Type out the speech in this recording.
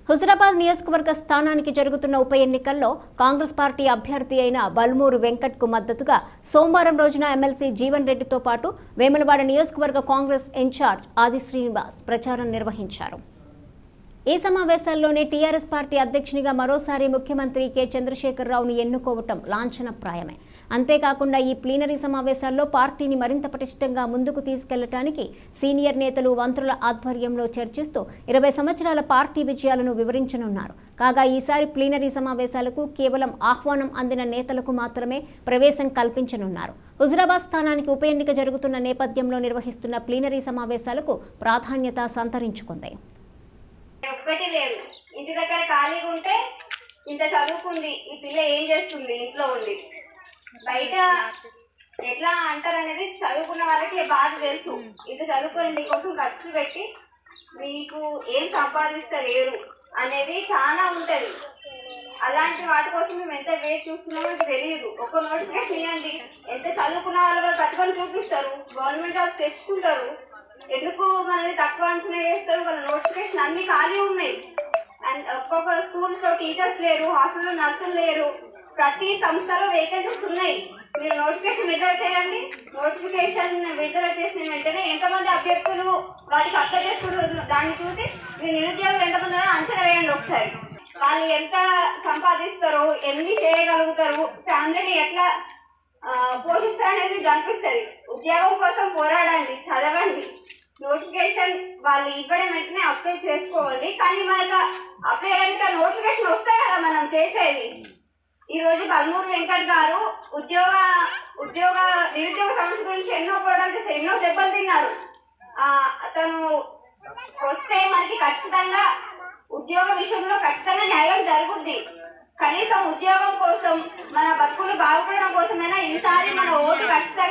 హుజరాబాద్ నియోజకవర్గ స్థానానికి జరుగుతున్న ఉప ఎన్నికల్లో కాంగ్రెస్ పార్టీ అభ్యర్థి అయిన బల్మూరు వెంకట్ కు మద్దతుగా సోమవారం రోజున ఎమ్మెల్సీ జీవన్ రెడ్డితో పాటు వేములవాడ నియోజకవర్గ కాంగ్రెస్ ఇన్ఛార్జ్ ఆది శ్రీనివాస్ ప్రచారం నిర్వహించారు ఈ సమావేశాల్లోనే టీఆర్ఎస్ పార్టీ అధ్యక్షునిగా మరోసారి ముఖ్యమంత్రి కె చంద్రశేఖరరావును ఎన్నుకోవటం లాంఛనప్రాయమే అంతేకాకుండా ఈ ప్లీనరీ సమావేశాల్లో పార్టీని మరింత పటిష్టంగా ముందుకు తీసుకెళ్లటానికి సీనియర్ నేతలు మంత్రుల ఆధ్వర్యంలో చర్చిస్తూ ఇరవై సంవత్సరాల పార్టీ విజయాలను వివరించనున్నారు కాగా ఈసారి ప్లీనరీ సమావేశాలకు కేవలం ఆహ్వానం అందిన నేతలకు మాత్రమే ప్రవేశం కల్పించనున్నారు హుజరాబాద్ స్థానానికి ఉప ఎన్నిక జరుగుతున్న నేపథ్యంలో నిర్వహిస్తున్న ప్లీనరీ సమావేశాలకు ప్రాధాన్యత సంతరించుకుంది ఒక్కటి లేదు ఇంటి దగ్గర ఖాళీగా ఉంటే ఇంత చదువుకుంది ఈ పిల్ల ఏం చేస్తుంది ఇంట్లో ఉండి బయట ఎట్లా అంటారు అనేది చదువుకున్న వాళ్ళకి బాధ తెలుసు ఇంత చదువుకొని నీకోసం ఖర్చులు పెట్టి మీకు ఏం సంపాదిస్తలేరు అనేది చాలా ఉంటది అలాంటి వాటి కోసం మేము ఎంత వేస్ట్ చూస్తున్నామో మీకు తెలియదు ఒక నోటిఫికేషన్ ఇవ్వండి ఎంత చదువుకున్న వాళ్ళు కూడా కట్టుకొని చూపిస్తారు గవర్నమెంట్ జాబ్స్ తెచ్చుకుంటారు ఎందుకు మనల్ని తక్కువ అంచనా వేస్తారు వాళ్ళ నోటిఫికేషన్ అన్ని ఖాళీ ఉన్నాయి అండ్ ఒక్కొక్క స్కూల్స్ లో టీచర్స్ లేరు హాస్టల్లో నర్సులు లేరు ప్రతి సంస్థలో వేకెన్సీస్ ఉన్నాయి మీరు నోటిఫికేషన్ విడుదల చేయండి నోటిఫికేషన్ విడుదల చేసిన వెంటనే ఎంతమంది అభ్యర్థులు వాటికి అప్లై చేసుకుంటారు దాన్ని చూసి మీరు నిరుద్యోగులు ఎంతమంది ఉన్నారో అంచనా వేయండి ఒకసారి వాళ్ళు ఎంత సంపాదిస్తారో ఎన్ని చేయగలుగుతారు ఫ్యామిలీని ఎట్లా ఆ, పోషిస్తారనేది మీకు కనిపిస్తుంది ఉద్యోగం కోసం పోరాడండి చదవండి నోటిఫికేషన్ వాళ్ళు ఇవ్వడం వెంటనే అప్లై చేసుకోవాలి కానీ మనకు అప్లై చేయడానికి నోటిఫికేషన్ వస్తే కదా మనం చేసేది ఈ రోజు బల్మూరు వెంకట్ గారు ఉద్యోగ ఉద్యోగ నిరుద్యోగ సమస్య గురించి ఎన్నో పోరాటాలు చేశారు ఎన్నో దెబ్బలు తిన్నారు ఆ, అతను వస్తే మనకి ఖచ్చితంగా ఉద్యోగ విషయంలో ఖచ్చితంగా న్యాయం జరుగుద్ది కనీసం ఉద్యోగం కోసం మన బతుకులు బాగుపడడం కోసమైనా ఈసారి మన ఓటు ఖచ్చితంగా